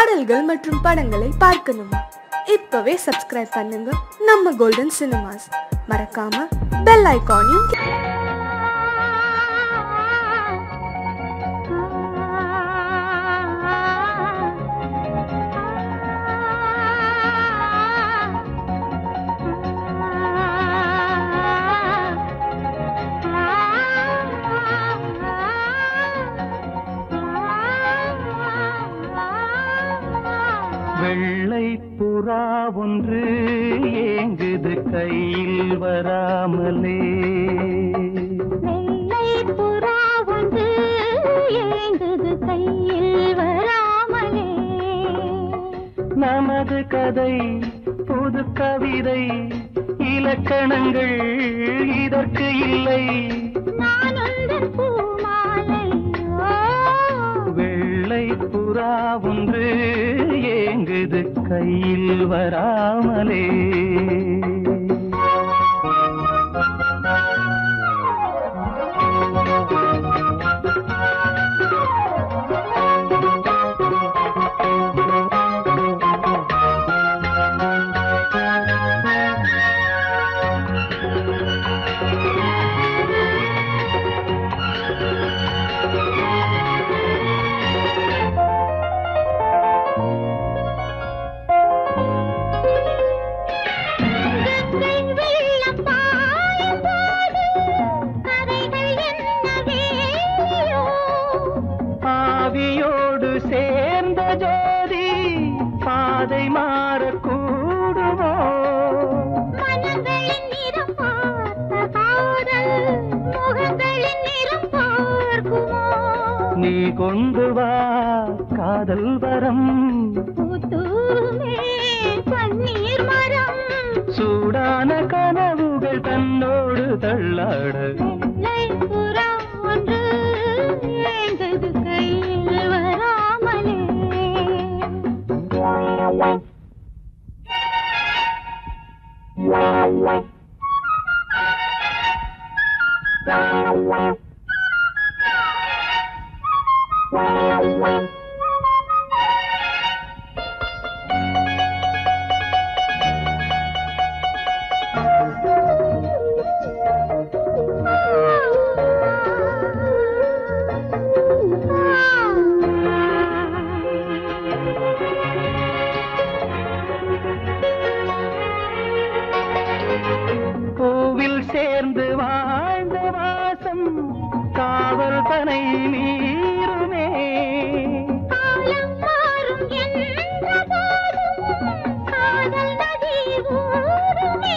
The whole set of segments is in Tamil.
பாடல்கள் மற்றும் படங்களை பார்க்கணுமா இப்பவே சப்ஸ்கிரைப் பண்ணுங்க நம்ம கோல்டன் சினிமாஸ் மறக்காம பெல் ஐகானையும் வெள்ளை புறா ஒன்று ஏங்குது கையில் வராமலே வெள்ளை புறா ஒன்று ஏங்குது கையில் வராமலே நமது கதை புது கவிதை இலக்கணங்கள் இதற்கு இல்லை நான் உந்தன் பூமாலை ஓ, வெள்ளை புறா ஒன்று ஏங்குது கையில் வராமலே கங்கை வெள்ளம் பாயும் போது கரைகள் என்ன வேலியோ ஆவியோடு சேர்ந்த ஜோதி பாதை மாறக்கூடுமோ மனங்களின் நிறம் பார்த்த காதல் முகங்களின் நிறம் பார்க்குமோ நீ கொண்டு வா காதல் வரம் பூத்தூமே பன்னீர் மரம் சூடான கனவுகள் தன்னோடு தள்ளாட வெள்ளை புறா ஒன்று ஏங்குது கையில் வராமலே பூவில் சேர்ந்து வாழ்ந்த வாசம் காவல் தனை மீறுமே காலம் மாறும் என்ற போதும் காதல் நதி ஊருமே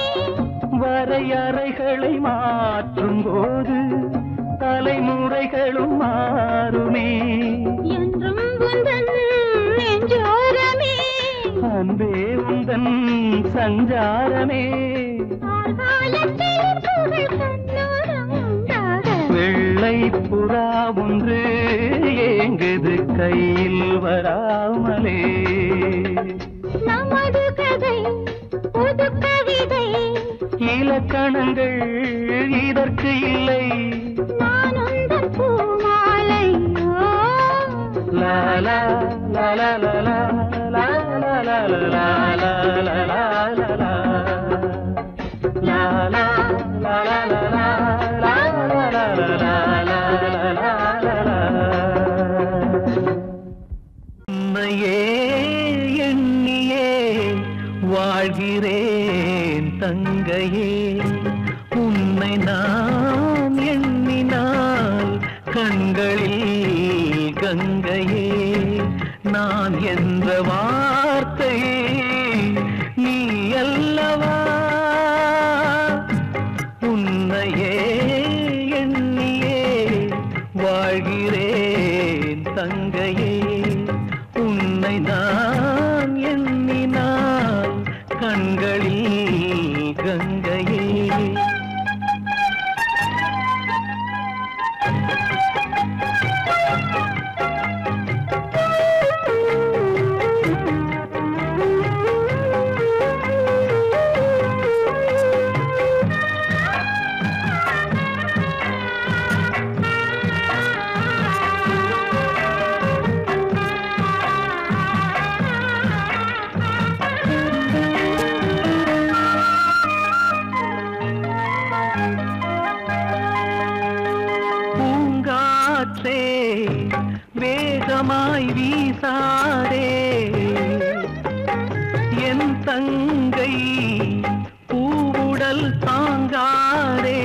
வரையறைகளை மாற்றும் போது தலைமுறைகளும் மாறுமே என்றும் உந்தன் நெஞ்சோரமே அன்பே உந்தன் சஞ்சாரமே ஆழ்காலத்தில் புகழ் கண்ணோரம் உண்டாக வெள்ளை புறா ஒன்று ஏங்குது கையில் வராமலே நமது கதை புது கவிதை இலக்கணங்கள் இதற்கு இல்லை நான் உந்தன் பூமாலை ஓ, லா லா லா லா லா லா லா லா லா லா லா லா லா லா லா லா. லா லா லா லா லா லா லா லா லா லா லா லா லா லா லா. உன்னையே எண்ணியே வாழ்கிறேன் தங்கையே உன்னை நான் எண்ணினால் கண்களில் கங்கையே நான் என்ற வார்த்தை நீ அல்லவா உன்னையே எண்ணியே வாழ்கிறேன் தங்கையே உன்னை நான் எண்ணினால் கண்களில் கங்கையே ஆ வீசாதே என் தங்கை பூவுடல் தாங்காதே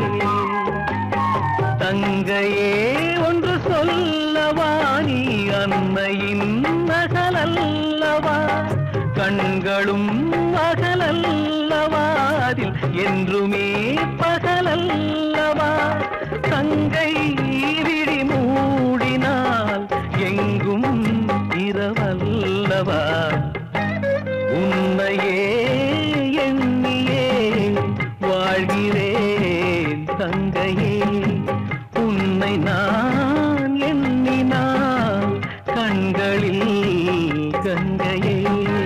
தங்கையே ஒன்று சொல்லவா நீ அன்னையின் நகலல்லவா கண்களும் அகலல்லவா அதில் என்றுமே பகலல்லவா தங்கை விழி மூடினால் எங்கும் இரவல்லவா உன்னையே எண்ணியே வாழ்கிறேன் தங்கையே உன்னை நான் எண்ணினால் கண்களில் கங்கையே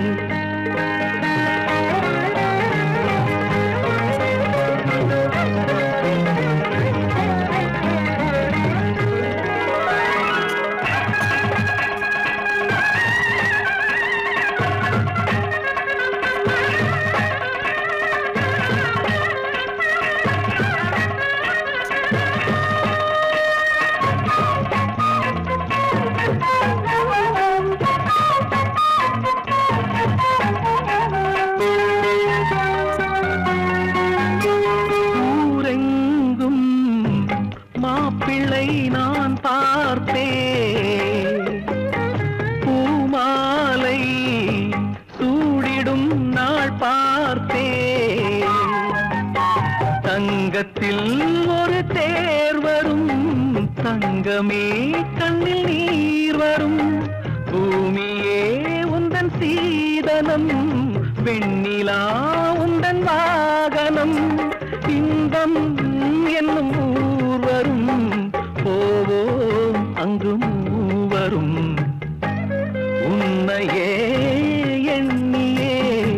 ஊரெங்கும் மாப்பிள்ளை நான் பார்த்தேன் பூமாலை சூடிடும் நாள் பார்த்தேன் தங்கத்தில் ஒரு தேர் வரும் தங்கமே கண்ணில் நீர் வரும் பூமியே உந்தன் சீதனம் வெண்ணிலா உந்தன் வாகனம் இன்பம் என்னும் ஊர் வரும் போவோம் அங்கு மூவரும் உன்னையே எண்ணியே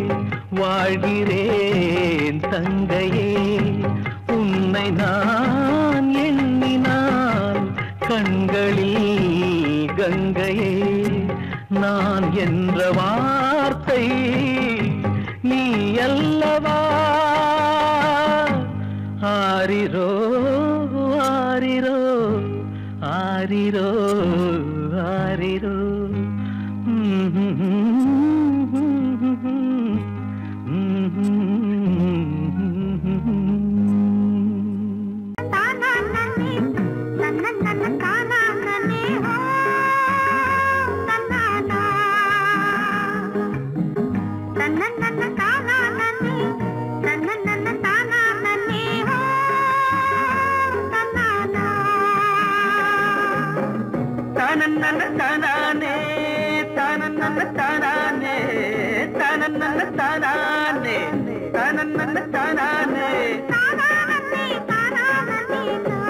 வாழ்கிறேன் தங்கையே உன்னை நான் எண்ணினால் கண்களில் கங்கையே நான் என்ற வார்த்தை நீ அல்லவா ஆரிரோ ஆரிரோ ஆரிரோ ஆரிரோ தானானே தன்னன்னன தானானே ஓ தன்னானா தன்னன்னன தானானே தன்னன்னன தானானே ஓ தன்னானா தானன்னன தானானே தானன்னன தானானே தானன்னன தானானே தானன்னன தானானே தானானே தானானே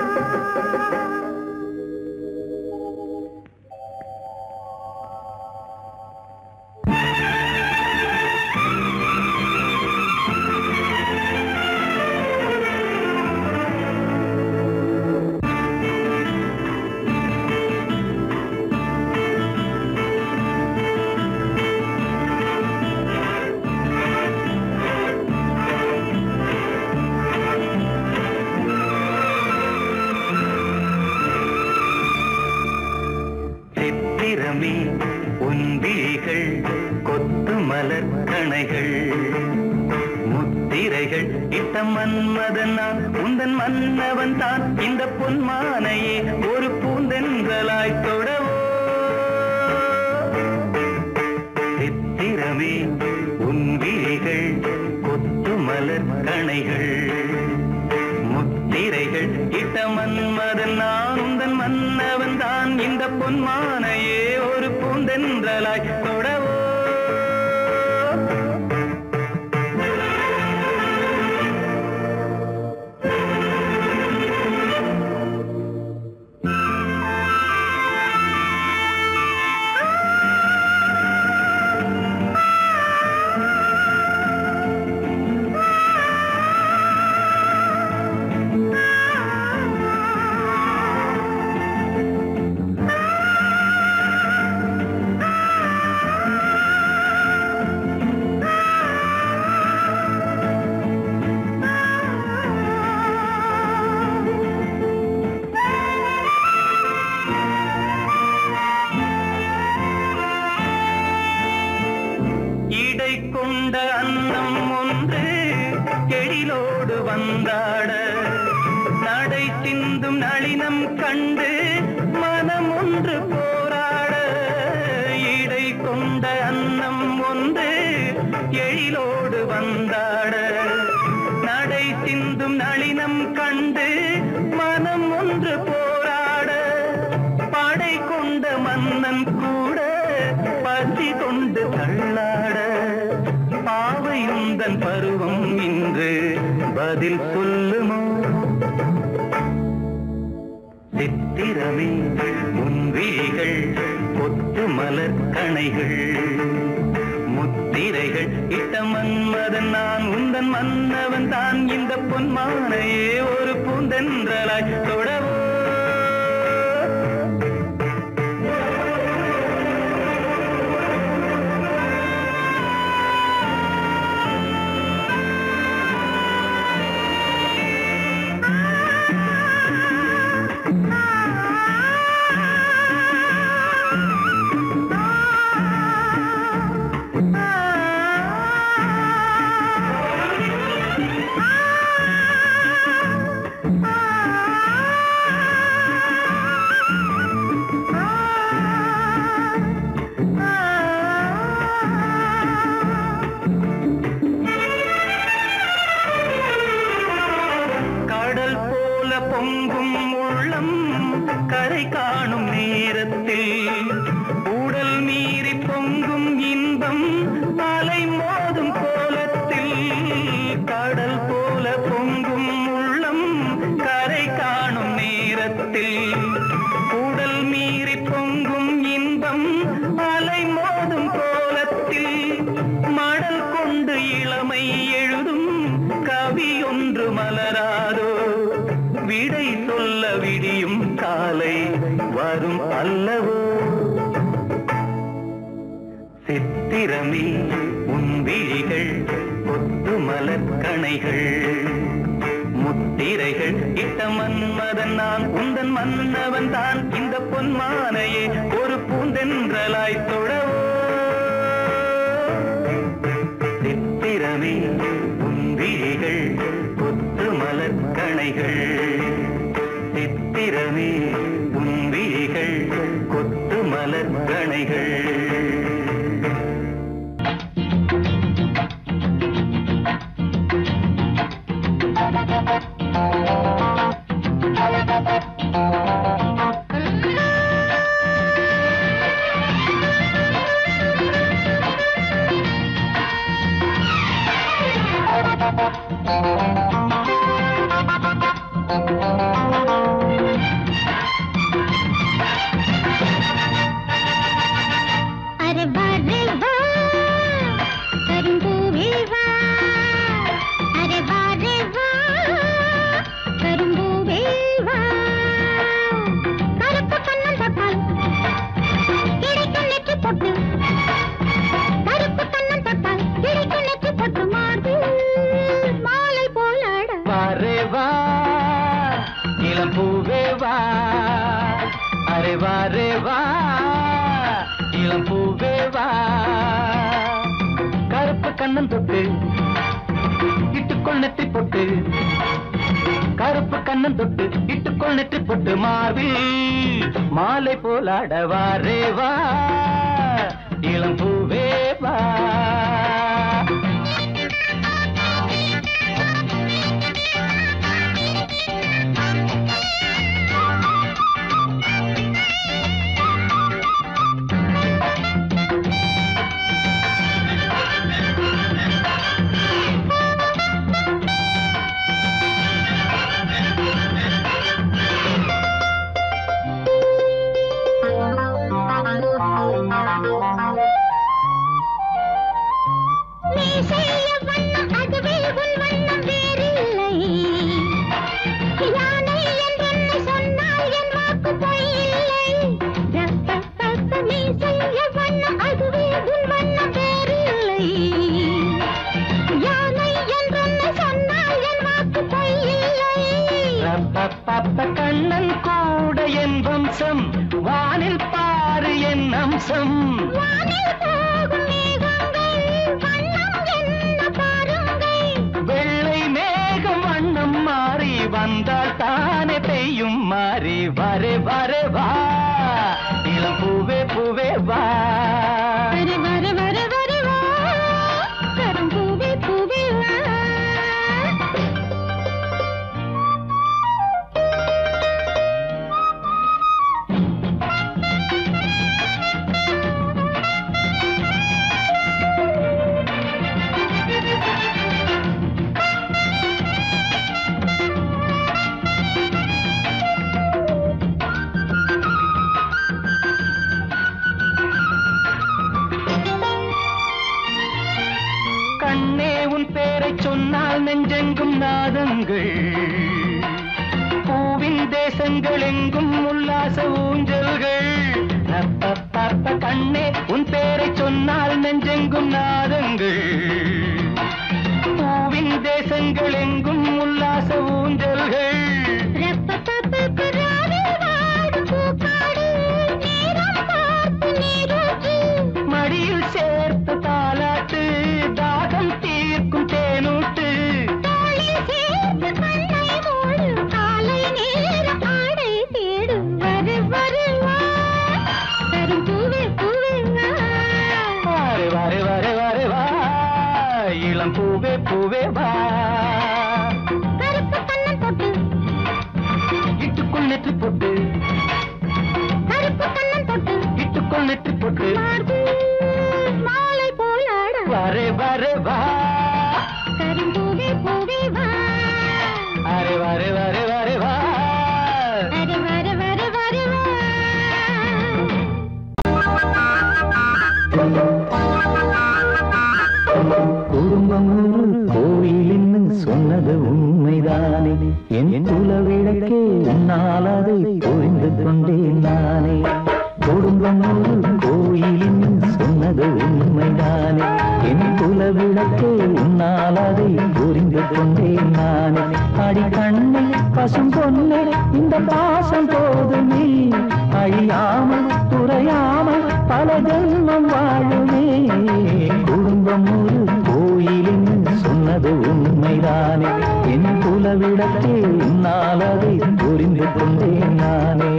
சித்திரமே உந்திரிகள் கொத்து மலர் கணைகள் முத்திரைகள் இட்ட மன்மதன் நான் உந்தன் மன்னவன் தான் இந்த பொன்மானையே ஒரு பூந்தென்றலாய் தொடவோ சித்திரமே உன் விழிகள் கொத்து மலர் கணைகள் முத்திரைகள் இட்ட மன்மதன் நான் உந்தன் மன்னவன் தான் இந்த பொன்மானையே ஒரு பூந்தென்றலாய் தொடவோ ஆ வந்தாட நடை சிந்தும் நளினம் கண்டு மனம் ஒன்று போராட இடை கொண்ட அன்னம் ஒன்று எழிலோடு வந்தாட நடை சிந்தும் நளினம் கண்டு மனம் ஒன்று போராட படை கொண்ட மன்னன் கூட பசி கொண்டு தள்ளாட பாவையுந்தன் பருவம் இன்று பதில் சொல்லுமோ சித்திரமே முன்விழிகள் கொத்து மலர் கணைகள் முத்திரைகள் இட்ட மன்மதன் நான் உந்தன் மன்னவன் தான் இந்த பொன்மானையே ஒரு பூந்தென்றலாய் தொடவோ கடல் போல பொங்கும் உள்ளம் கரை காணும் நேரத்தில் உடல் மீறி பொங்கும் இன்பம் அலை மோதும் கோலத்தில் கடல் போல பொங்கும் உள்ளம் கரை காணும் நேரத்தில் உடல் மீறி பொங்கும் இன்பம் அலை மோதும் கோலத்தில் மடல் கொண்டு இளமை எழுதும் கவி ஒன்று மலராதோ விடை சொல்ல விடியும் காலை வரும் அல்லவோ சித்திரமே உன் விழிகள் கொத்து மலர் கணைகள் முத்திரைகள் இட்ட மன்மதன் நான் உந்தன் மன்னவன் தான் இந்த பொன்மானையே ஒரு பூந்தென்றலாய் தொடவோ சித்திரமே உன் விழிகள் கொத்து மலர் கணைகள் சித்திரமே உன் விழிகள் கொத்து மலர் கணைகள் अरे वाह रे वाह करुம்பூவே வா अरे वाह रे वाह கரும்பூவே வா கருப்பு கண்ணன் தப்பால் கிடைக்கும் நெற்றி பொட்டு கருப்பு கண்ணன் தப்பால் கிடைக்கும் நெற்றி பொட்டு மார்பு மாலை போலாட வாரே வா இளம் பூவே வா அரே வாரே வா இளம் பூவே வா கருப்பு கண்ணன் தொட்டு இட்டுக்கொள் நெற்றி பொட்டு கருப்பு கண்ணன் தொட்டு இட்டுக்கொள் நெற்றி பொட்டு மார்பில் மாலை போலாட வாரே வா இளம் பூவே வா நீ செய்ய வண்ணம் அதுவே உன் வண்ணம் வேறில்லை யானை என்றென்னை சொன்னால் என் வாக்கு பொய்யில்லை ரப்பப்பப்ப நீ செய்ய வண்ணம் அதுவே உன் வண்ணம் வேறில்லை யானை என்றென்னை சொன்னால் என் வாக்கு பொய்யில்லை ரப்பப்பப்ப கண்ணன் கூட என் வம்சம் வானில் பாரு என் அம்சம் வானில் போகும் மேகங்கள் வண்ணம் என்ன பாருங்கள் வெள்ளை மேகம் வண்ண பேரை சொன்னால் நெஞ்செங்கும் நாதங்கள் பூவின் தேசங்கள் எங்கும் உல்லாச ஊஞ்சல்கள் ரப்பப்பப்ப கண்ணே உன் பேரை சொன்னால் நெஞ்செங்கும் நாதங்கள் பூவின் தேசங்கள் எங்கும் உல்லாச ஊஞ்சல்கள் ரெப்பப்பப்ப ராவில் வாடும் பூக்காடு, நேரம் பார்த்து நீரூற்று. மடியில் சேர்த்து தாலாட்டு தாகம் தீர்க்கும் தேனூட்டு தோளில் சேர்த்து கண்ணை மூடு, காலை நேரம் ஆடை தேடு. வரு, வரு, வா. தரும் பூவே, பூவே, வா. வாரு வாரு வாரு வாரு வா இளம் பூவே பூவே வா கருப்பு கண்ணம் போட்டு, இட்டுக்குள் நெற்றி போட்டு கருப்பு கண்ணம் போட்டு, இட்டுக்குள் நெற்றி போட்டு மார்பு மாலை போல் ஆட. வாரு வாரு வா கரும்பூவே, பூவே, வா. அரே வாரு வாரு வாரு வா அरे வர வர வர வா குடும்பம் ஒரு கோயிலின்னு சொன்னது உண்மைதானே என் குலவிளக்கே உன்னால் அதை புரிந்து கொண்டேன் நானே குடும்பம் ஒரு கோயிலின்னு சொன்னது உண்மைதானே என் குலவிளக்கே உன்னால் அதை புரிந்து கொண்டேன் நானே அடி கண்ணே பசும் பொண்ணே இந்த பாசம் போதுமே அழியாமல் துறையாமல் பல ஜென்மம் வாழுமே குடும்பம் ஒரு கோயிலின் சொன்னது உண்மைதானே என் குலவிடத்தே உன்னால் அதை புரிந்து கொண்டேன் நானே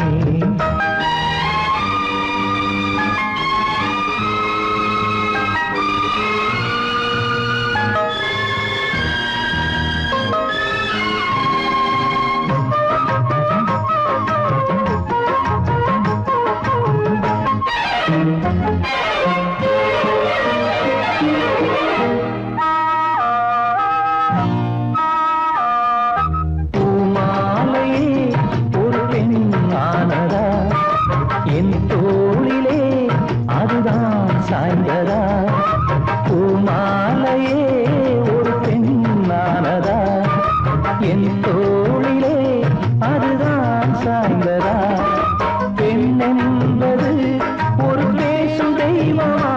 பூமாலையே ஒரு பெண் ஆனதா என் தோளிலே அதுதான் சாய்ந்ததா பூமாலையே ஒரு பெண் ஆனதா என் தோளிலே அதுதான் சாய்ந்ததா பெண் என்பது ஒரு பேசும் தெய்வமா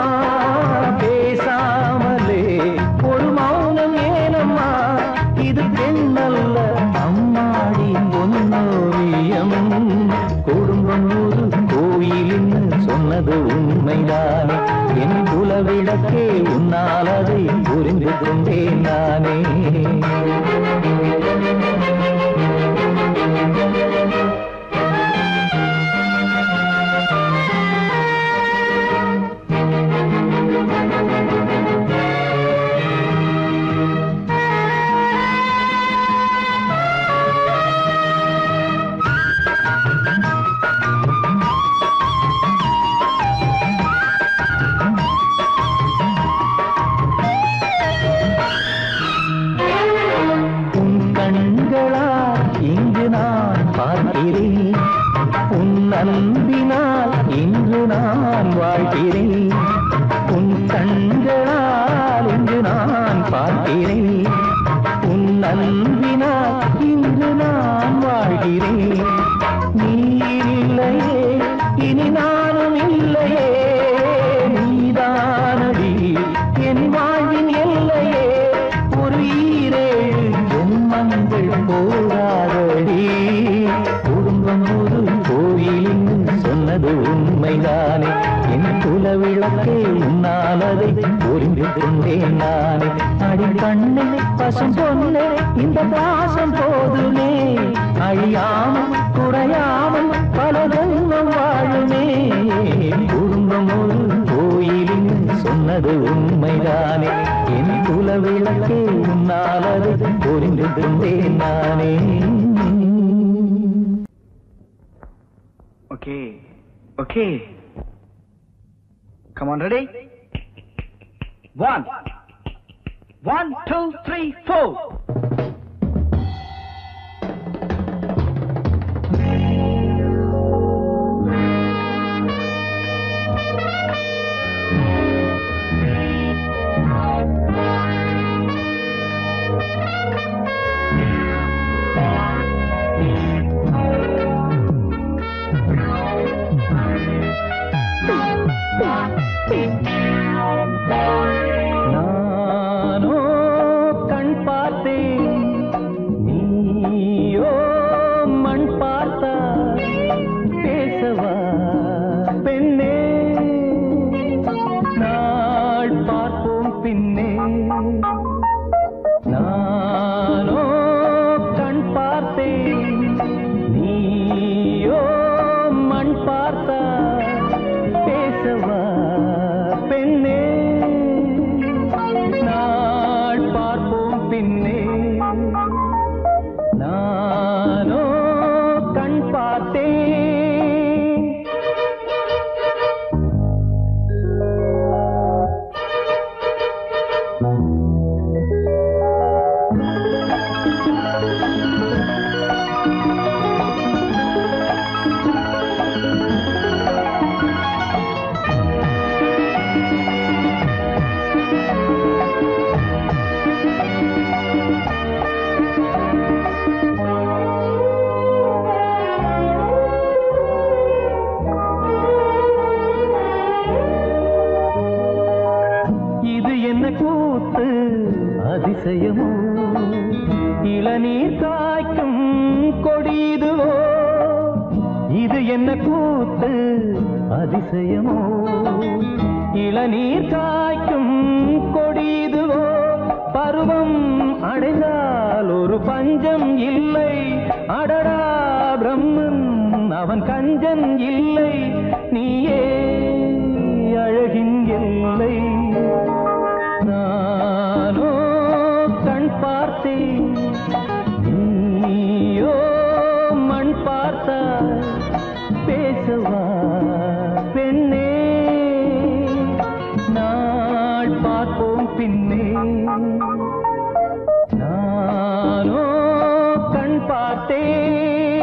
பேசாமலே ஒரு மௌனம் ஏனம்மா இது பெண்ணல்ல அம்மாடி பொன்னோவியம் குடும்பம் ஒரு கோயிலின்னு சொன்னது உண்மைதானே என் குலவிளக்கே உன்னால் அதை புரிந்து கொண்டேன் நானே உன் கண்களால் இங்கு நான் பார்க்கிறேன் உன் அன்பினால் இன்று நான் வாழ்கிறேன் உன் கண்களால் இங்கு நான் பார்க்கிறேன் உன் அன்பினால் இன்று நான் வாழ்கிறேன் நீ இல்லையே இனி நானும் இல்லையே நீதானடி என் வாழ்வின் எல்லையே ஒரு ஈரேழு ஜென்மங்கள் போராடடி குடும்பம் ஒரு கோயிலின் சொன்னது உண்மைதானே என் குலவிளக்கே உன்னால் அதை புரிந்து கொண்டேன் நானே அடி கண்ணே பசும் பொண்ணே இந்த பாசம் போதுமே அழியாமல் குறையாமல் பல ஜென்மம் வாழுமே குடும்பம் ஒரு கோயிலின் சொன்னது உண்மைதானே என் குலவிளக்கே உன்னால் அதை புரிந்து கொண்டேன் நானே Okay. Okay. Come on, ready? One. One, two, three, four. நானோ கண் பார்த்தேன் நீயோ மண் பார்த்தா பேசவா பெண்ணே நாள் பார்ப்போம் பின்னே நானோ கண் பார்த்தேன் நீயோ மண் பார்த்தா பேசவா பெண்ணே நாள் பார்ப்போம் பின்னே நானோ கண் பார்த்தேன் இது என்ன கூத்து அதிசயமோ இளநீர் காய்க்கும் கொடிதுவோ இது என்ன கூத்து அதிசயமோ இளநீர் காய்க்கும் கொடிதுவோ பருவம் அடைந்தால் ஒரு பஞ்சம் இல்லை அடடா பிரம்மன் அவன் கஞ்சன் இல்லை நீயே அழகின் எல்லை நானோ கண் பார்த்தேன் நீயோ மண் பார்த்தாய் பேசவா பெண்ணே நாள் பார்ப்போம் பின்னே நானோ கண் பார்த்தேன்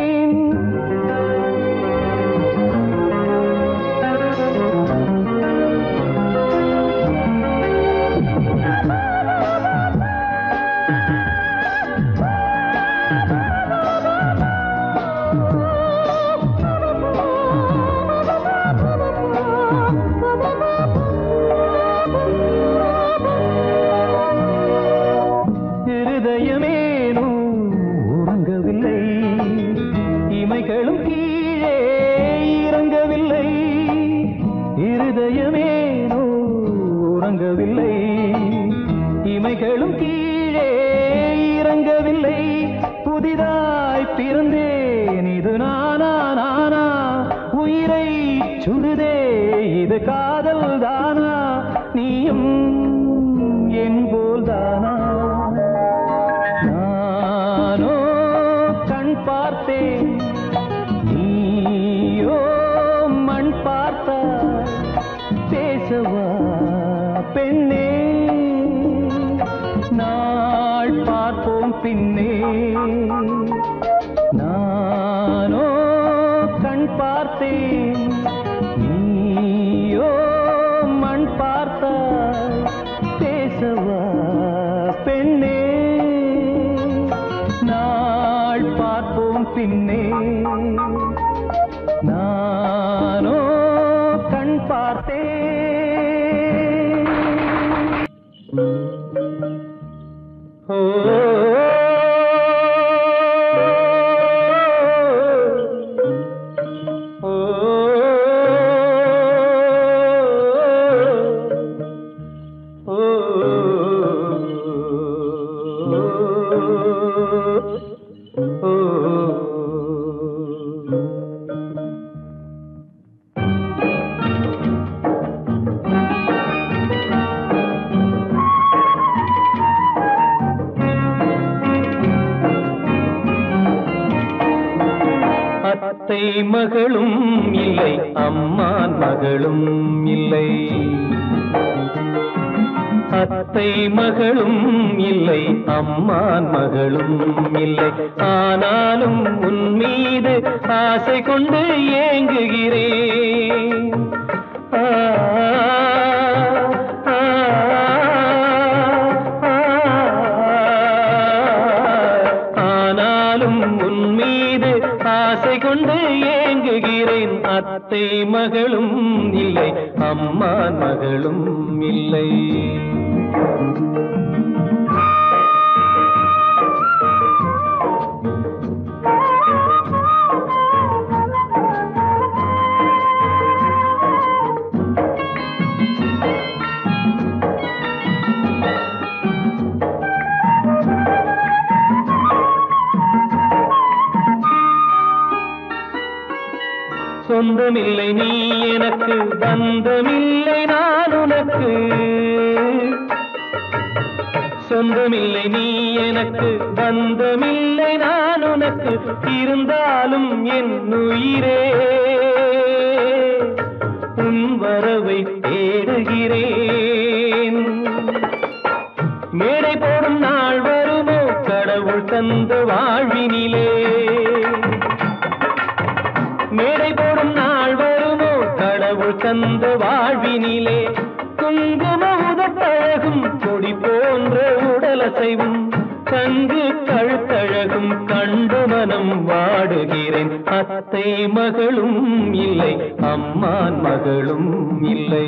இருதயமேனோ உறங்கவில்லை இமைகளும் கீழே இறங்கவில்லை இருதயமேனோ உறங்கவில்லை இமைகளும் கீழே இறங்கவில்லை புதிதாய் பிறந்தேன் இது நானா நானா உயிரை சுடுதே இது காதல் தானா நீயும் என் போல் தானா நானோ கண் பார்த்தேன் நீயோ மண் பார்த்தாய் பேசவா பெண்ணே நாள் பார்ப்போம் பின்னே நானோ கண் பார்த்தேன் நீயோ மண் பார்த்தாய் பேசவா பெண்ணே நாள் பார்ப்போம் பின்னே நானோ கண் பார்த்தேன் ஓ ஓ அத்தை மகளும் இல்லை அம்மான் மகளும் இல்லை அத்தை மகளும் இல்லை அம்மான் மகளும் இல்லை ஆனாலும் உன் மீது ஆசை கொண்டு ஏங்குகிறேன் ஆ, ஆ, ஆ, ஆனாலும் உன் மீது ஆசை கொண்டு ஏங்குகிறேன் அத்தை மகளும் இல்லை அம்மான் மகளும் மகளும் இல்லை சொந்தமில்லை நீ எனக்கு பந்தமில்லை நான் உனக்கு சொந்தமில்லை நீ எனக்கு பந்தமில்லை நான் உனக்கு இருந்தாலும் என் உயிரே உன் வரவை தேடுகிறேன் மேடை போடும் நாள் வருமோ கடவுள் தந்த வாழ்வினிலே மேடை போடும் நாள் வருமோ கடவுள் தந்த வாழ்வினிலே குங்கும உதட்டழகும் கொடி போன்ற உடலசைவும் கங்கு கழுத்தழகும் கண்டு மனம் வாடுகிறேன் அத்தை மகளும் இல்லை அம்மான் மகளும் இல்லை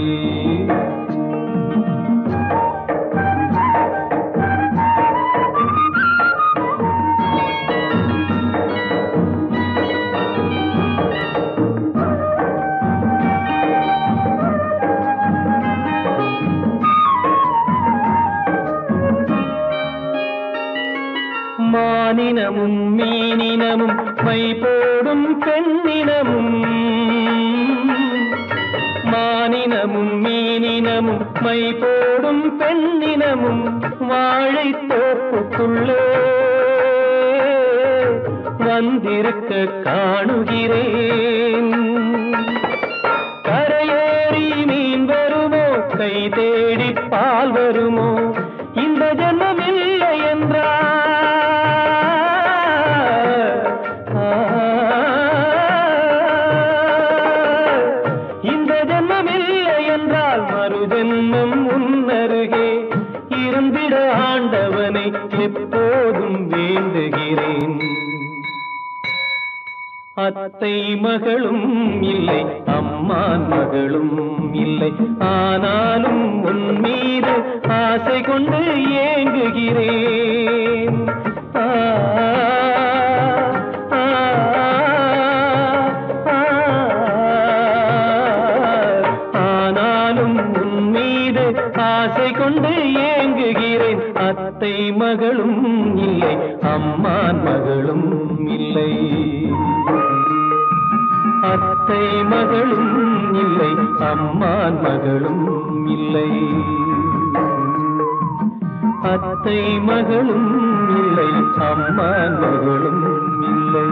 மானினமும் மீனினமும் மை போடும் பெண்ணினமும் மானினமும் மீனினமும் மை போடும் பெண்ணினமும் வாழை தோப்புக்குள்ளே வந்திருக்க காணுகிறேன் கரையேறி மீன் வருமோ கை தேடி பால் வருமோ இந்த ஜென்மம் இல்லை என்றார் இந்த ஜென்மம் இல்லை என்றால் மறு ஜென்மம் உன்னருகே இருந்திட ஆண்டவனை எப்போதும் வேண்டுகிறேன் அத்தை மகளும் இல்லை அம்மான் மகளும் இல்லை ஆனாலும் உன் மீது ஆசை கொண்டு ஏங்குகிறேன் ஆ, ஆ, ஆ, ஆனாலும் உன் மீது ஆசை கொண்டு ஏங்குகிறேன் அத்தை மகளும் இல்லை அம்மான் மகளும் இல்லை அத்தை மகளும் இல்லை அம்மான் மகளும் இல்லை அத்தை மகளும் இல்லை அம்மான் மகளும் இல்லை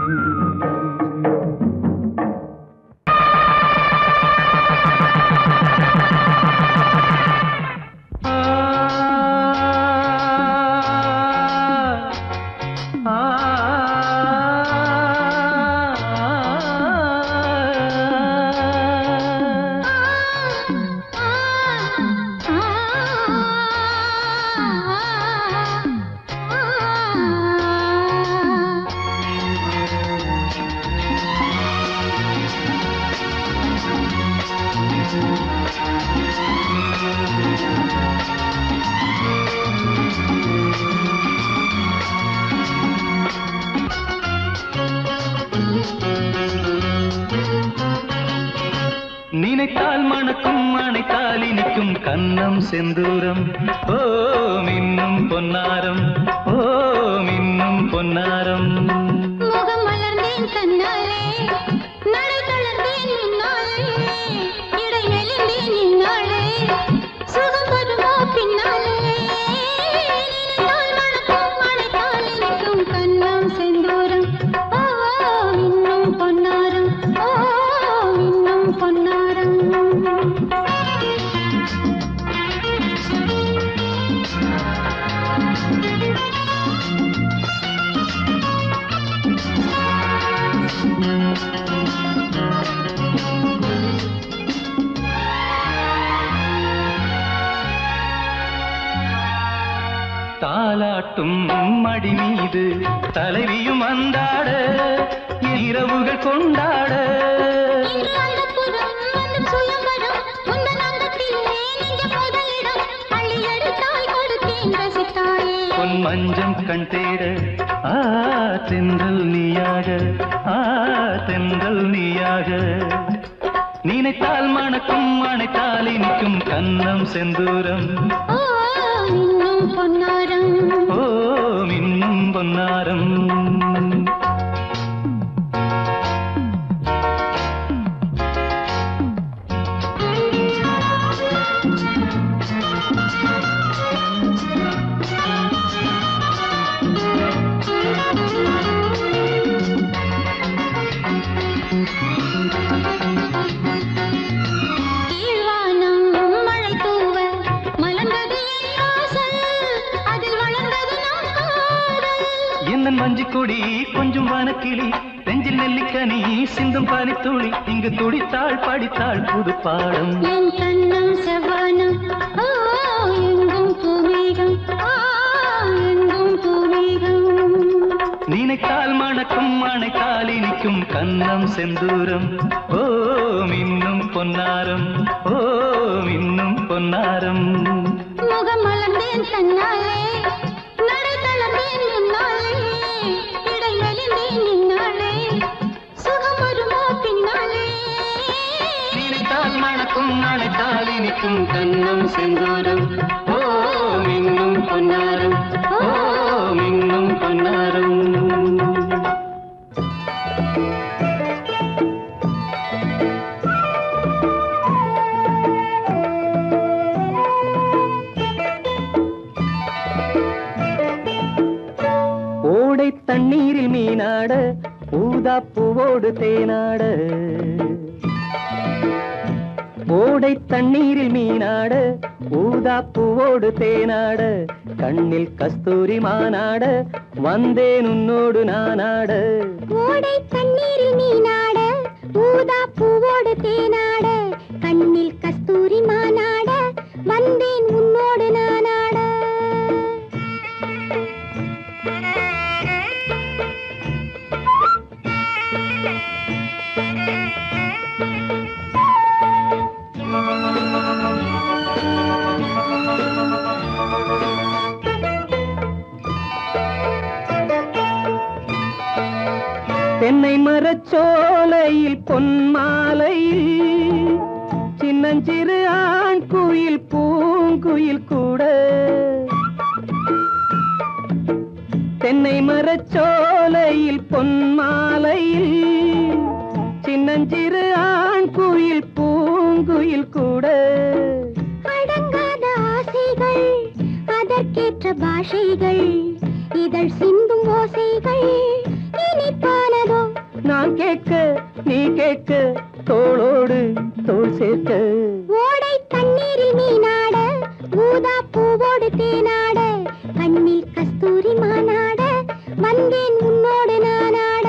நினைத்தால் மணக்கும் அணைத்தால் இனிக்கும் கன்னம் செந்தூரம் ஓ மின்னும் பொன்னாரம் ஓ மின்னும் பொன்னாரம் முகம் மலர்ந்தேன் தன்னாலே நடை தளர்ந்தேன் முன்னாலே இடை மெலிந்தேன் இந்நாளே சுகம் வருமா பின்னாலே நினைத்தால் மணக்கும் அணைத்தால் இனிக்கும் கண்ணம் செந்தூரம் ஓ இன்னும் பொன்னாரம் ஓ இன்னும் பொன்னாரம் தாலாட்டும் மடி மீது தலைவியும் அந்தாட இரவுகள் கொண்டாட இன்று அந்தப்புறம் வந்து சுயம்பரம் உந்தன் அந்த இன்னும் மஞ்சம் கண் தேட ஆ தென்றல் நீயாக ஆ தென்றல் நீயாக நினைத்தால் மணக்கும் அணைத்தால் இனிக்கும் கன்னம் செந்தூரம் ஓ இன்னும் பொன்னாரம் ஓ இன்னும் பொன்னாரம் கீழ்வானம் மழை தூவ மலர்ந்தது என் வாசல் அதில் வளர்ந்தது நம் காதல் என்ன மஞ்சு கொடி கொஞ்சம் வனக்கிளி நெஞ்சில் நெல்லிக்கனி சிந்தும் பனித்துளி இங்கு துடித்தாள் படித்தாள் புது பாடம் என் கண்ணம் செவ்வானம் ஓ எங்கும் பூமேகம் ஆ எங்கும் பூமேகம் நினைத்தால் மணக்கும் அணைத்தால் இனிக்கும் கன்னம் செந்தூரம் ஓ இன்னும் பொன்னாரம் ஓ இன்னும் பொன்னாரம் முகம் மலர்ந்தேன் தன்னாலே நடை தளர்ந்தேன் முன்னாலே இடை மெலிந்தேன் நின்னாலே சுகம் வருமோ பின்னாலே நினைத்தால் மணக்கும் அணைத்தால் இனிக்கும் கன்னம் செந்தூரம் ஓ இன்னும் பொன்னாரம் ஓ இன்னும் பொன்னாரம் ஓடை தண்ணீரில் மீனாட ஊதா பூவோடு தேனாட ஓடை தண்ணீரில் மீனாட ஊதா பூவோடு தேனாட கண்ணில் கஸ்தூரி மானாட வந்தேன் உன்னோடு நானாட ஓடை தண்ணீரில் நீனாட ஊதா பூவோடு தேனாட கண்ணில் கஸ்தூரி மானாட வந்தேன் உன்னோடு நானாட தென்னை மரச்சோலையில் பொன்மாலையில் சின்னஞ்சிறு ஆண் குயில் பூங்குயில் கூட தென்னை மரச்சோலையில் பொன்மாலையில் சின்னஞ்சிறு ஆண் குயில் பூங்குயில் கூட அடங்காத ஆசைகள் அதற்கேற்ற பாஷைகள் இதழ் சிந்தும் ஓசைகள் இனிப்பானதோ நான் கேட்க நீ கேட்க தோளோடு தோள் சேர்க்க ஓடை தண்ணீரில் மீனாட ஊதா பூவோடு தேனாட கண்ணில் கஸ்தூரி மானாட வந்தேன் உன்னோடு நானாட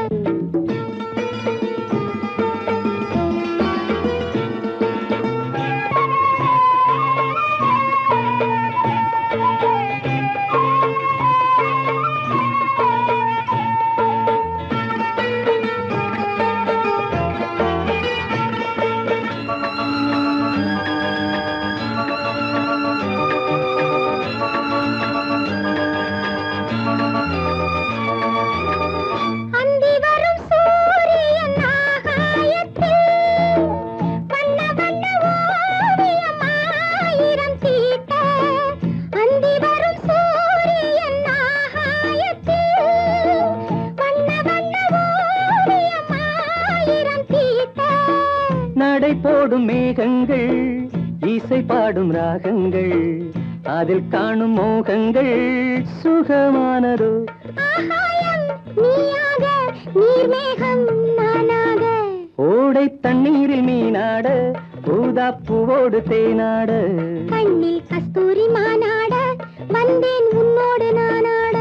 அந்தி வரும் சூரியன் ஆகாயத்தில் வண்ண வண்ண ஓவியம் ஆயிரம் தீட்ட அந்தி வரும் சூரியன் ஆகாயத்தில் வண்ண வண்ண ஓவியம் ஆயிரம் தீட்ட நடை போடும் மேகங்கள் இசை பாடும் ராகங்கள் அதில் காணும் மோகங்கள் சுகமானதோ ஆகாயம் நீயாக நீர்மேகம் நானாக ஓடை தண்ணீரில் மீனாட ஊதா பூவோடு தேனாட கண்ணில் கஸ்தூரி மானாட வந்தேன் உன்னோடு நானாட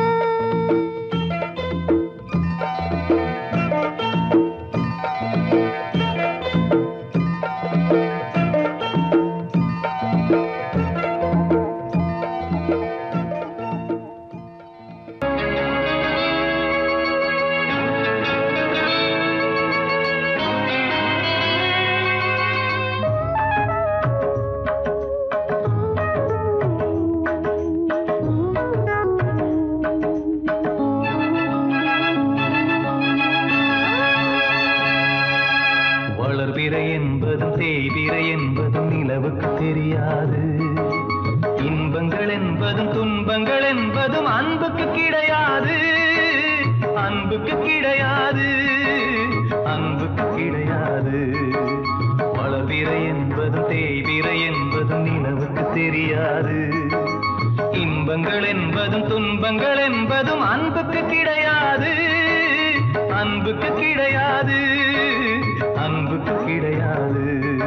தெரியாது இன்பங்கள் என்பதும் துன்பங்கள் என்பதும் அன்புக்கு கிடையாது அன்புக்கு கிடையாது அன்புக்கு கிடையாது வளர்பிறை என்பதும் தேய்பிறை என்பதும் நிலவுக்கு தெரியாது இன்பங்கள் என்பதும் துன்பங்கள் என்பதும் அன்புக்கு கிடையாது அன்புக்கு கிடையாது அன்புக்கு கிடையாது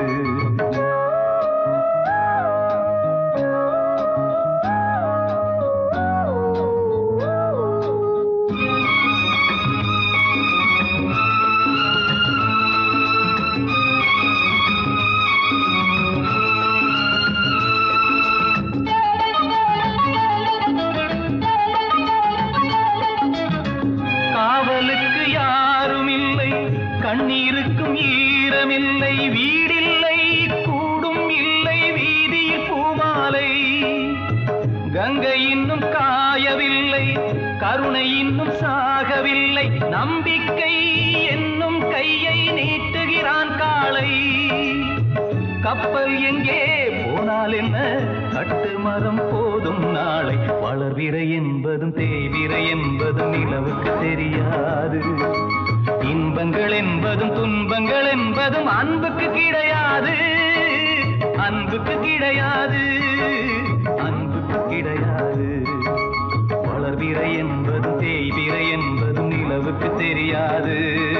காவலுக்கு யாரும் இல்லை கண்ணீருக்கும் ஈரமில்லை வீடில்லை கூடும் இல்லை வீதியில் பூமாலை கங்கை இன்னும் காயவில்லை கருணை இன்னும் சாகவில்லை நம்பிக்கை என்னும் கையை நீட்டுகிறான் காளை கப்பல் எங்கே போனால் என்ன கட்டு மரம் போதும் நாளை வளர்விரை என்பதும் தேய்விரை என்பதும் நிலவுக்கு தெரியாது இன்பங்கள் என்பதும் துன்பங்கள் என்பதும் அன்புக்கு கிடையாது அன்புக்கு கிடையாது அன்புக்கு கிடையாது வளர்விரை என்பதும் தேய்விரை என்பதும் நிலவுக்கு தெரியாது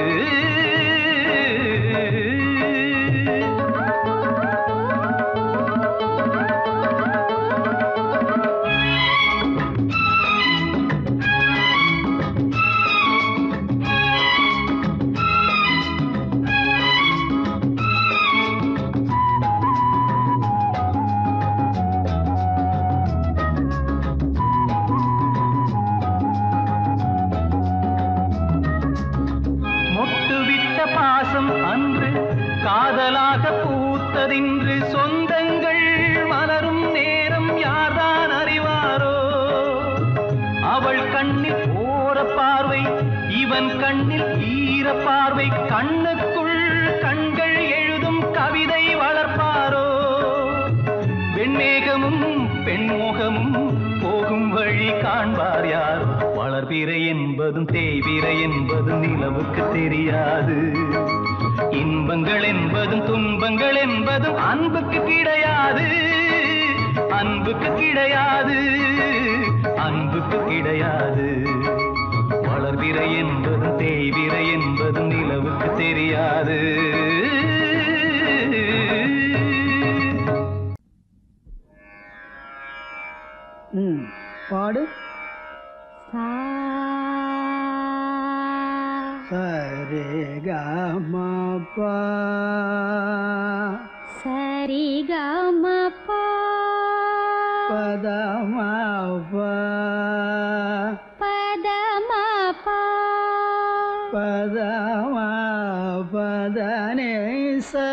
மொட்டுவிட்ட பாசம் அன்று காதலாக பூத்ததின்று சொந்தங்கள் மலரும் நேரம் யார்தான் அறிவாரோ அவள் கண்ணில் ஓர பார்வை இவன் கண்ணில் ஈர பார்வை கண்ணுக்குள் கண்கள் எழுதும் கவிதை வளர்ப்பாரோ வெண்மேகமும் பெண்முகமும் போகும் வழி காண்பார் யார் வளர்பிறை என்பதும் தேய்பிறை என்பதும் நிலவுக்கு தெரியாது இன்பங்கள் என்பதும் துன்பங்கள் என்பதும் அன்புக்கு கிடையாது அன்புக்கு கிடையாது அன்புக்கு கிடையாது வளர்பிறை என்பதும் தேய்பிறை என்பதும் நிலவுக்கு தெரியாது ம் பாடு சா சரே கமா பா சரி க ம ப பதமா பா பத ம ப பதமா பதனே ச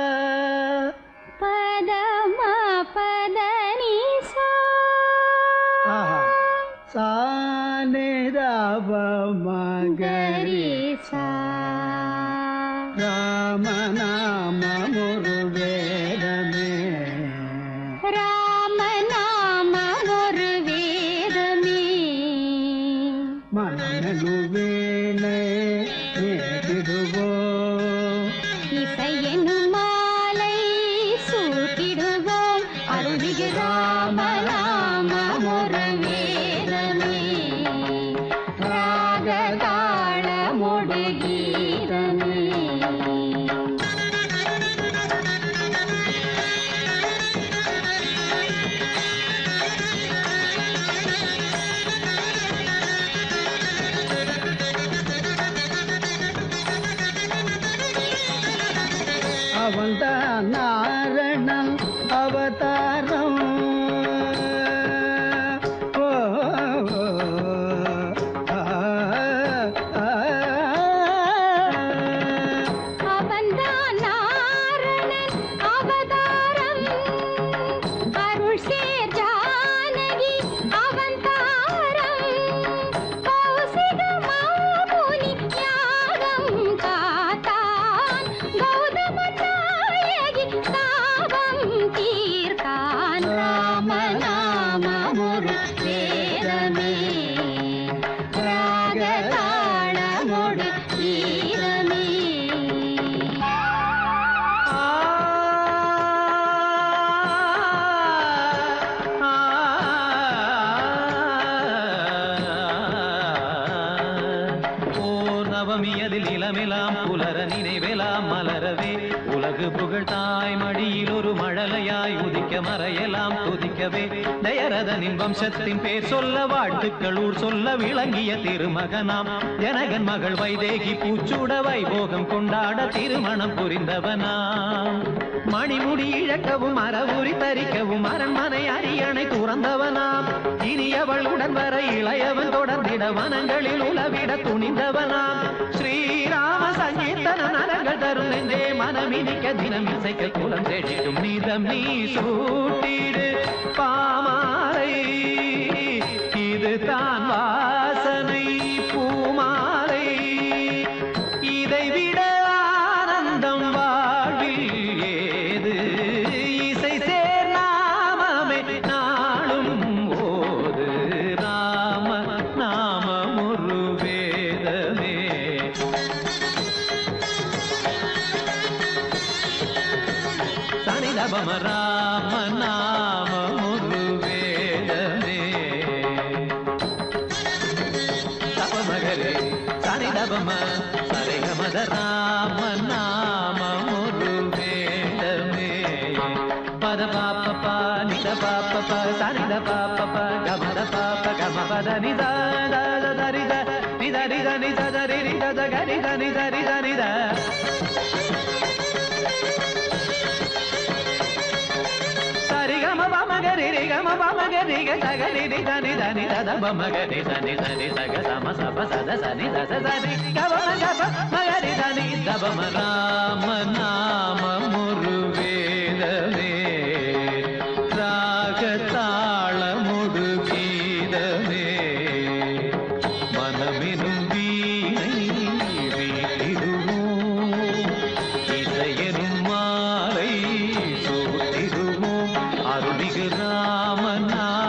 பத ம பத நீ சா ஆஹா சானிதாப மகரி கரி சா ராமநாம முருவேதமே ராம நாம ஒரு வேதமே மனநலு வேணை நேரிடுவோ இசையெனும் மாலை சூட்டிடுவோம் அருள்மிகு ராம நாம ஒரு வேதமே ராகதாள மொடு கீதமே அவன்தான் நாரணன் அவதாரம் நினைவெல்லாம் மலரவே உலகு புகழ் தாய் மடியில் ஒரு மழலையாய் உதிக்க மறையெல்லாம் துதிக்கவே தயரதனின் வம்சத்தின் பேர் சொல்ல வாழ்த்துக்கள் ஊர் சொல்ல விளங்கிய திருமகனாம் ஜனகன் மகள் வைதேகி பூச்சூட வைபோகம் கொண்டாட திருமணம் புரிந்தவனாம் மணிமுடி இழக்கவும் அறவுரி தரிக்கவும் அரண்மனை அரியணை துறந்தவனாம் இனி அவள் உடன் வர இளையவன் தொடர்ந்திட வனங்களில் உலவிட துணிந்தவனாம் ஸ்ரீராம சங்கீர்த்தன நரங்கள் தரும் நெஞ்சே மனமினிக்க தினம் இசைக்க குலம் தேடிடும் நீதம் நீ சூட்டிடு பாமாலை இது தான் வாசனை பூமாலை இதை விட ஆனந்தம் வாழ்வில் ஏது இசை சேர் நாமமே நாளும் ஓது ராம நாமம் ஒரு வேதமே தனிதபம ராம நாமம் ஒரு வேதமே தபமகரே தனிதபம சரிகமத ராம நாமம் ஒரு வேதமே பத பாப்ப பா நித பாப்ப ப சரித பாப்ப ப கமத பாப்ப கம பத நித த த த ரித நித ரித நித த ரி ரித த க ரித நித ரித நித சரிகம பமகரி ரிகம பமகரி க சகரி ரி தனி தனி தத பமகரி சனி சனி சக சம சப சத சனி தத சனி கபம கப மகரி தனி தபம ராம நாம முரு வேதமே ராக தாள முடு கீதமே மனமெனும் வீணை வீட்டிடுவோம் இசையெனும் மாலை சூட்டிடுவோம் அருள்மிகு ராமனா